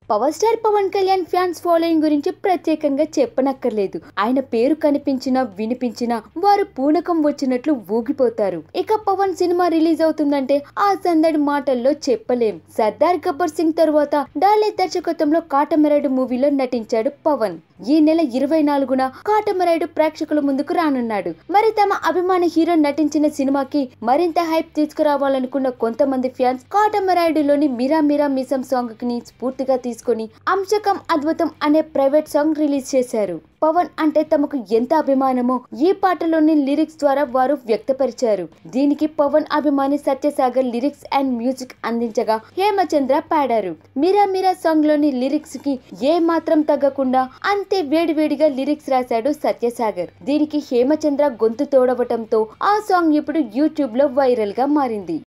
power star Pawan Kalyan fans following గురించి ప్రత్యేకంగా చెప్పనక్కర్లేదు ఆయన పేరు కనిపించినా వినిపించినా వారు పూనకం వచ్చినట్లు ఊగిపోతారు ఇక పవన్ సినిమా రిలీజ్ అవుతుందంటే ఆ సందడి మాటల్లో చెప్పలేం సర్దార్ గబ్బర్ సింగ్ తరువాత డాలే దర్శకత్వంలో కాటమరాయుడు మూవీలో నటించాడు పవన్ ఈ నెల ఇరవై నాలుగున కాటమరాయుడు ప్రేక్షకుల ముందుకు రానున్నాడు మరి తమ అభిమాన హీరో నటించిన సినిమాకి మరింత హైప్ తీసుకురావాలనుకున్న కొంతమంది ఫ్యాన్స్ కాటమరాయుడులోని మీరా మీరా మీసం సాంగ్ ని స్ఫూర్తిగా తీసుకొని అంశకం అద్భుతం అనే ప్రైవేట్ సాంగ్ రిలీజ్ చేశారు పవన్ అంటే తమకు ఎంత అభిమానమో ఈ పాటలోని లిరిక్స్ ద్వారా వారు వ్యక్తపరిచారు దీనికి పవన్ అభిమాని సత్యసాగర్ లిరిక్స్ అండ్ మ్యూజిక్ అందించగా హేమచంద్ర పాడారు మీరా మీరా సాంగ్ లోని లిరిక్స్ కి ఏ మాత్రం తగ్గకుండా అంతే వేడివేడిగా లిరిక్స్ రాశాడు సత్యసాగర్ దీనికి హేమచంద్ర గొంతు తోడవటంతో ఆ సాంగ్ ఇప్పుడు యూట్యూబ్ లో వైరల్ గా మారింది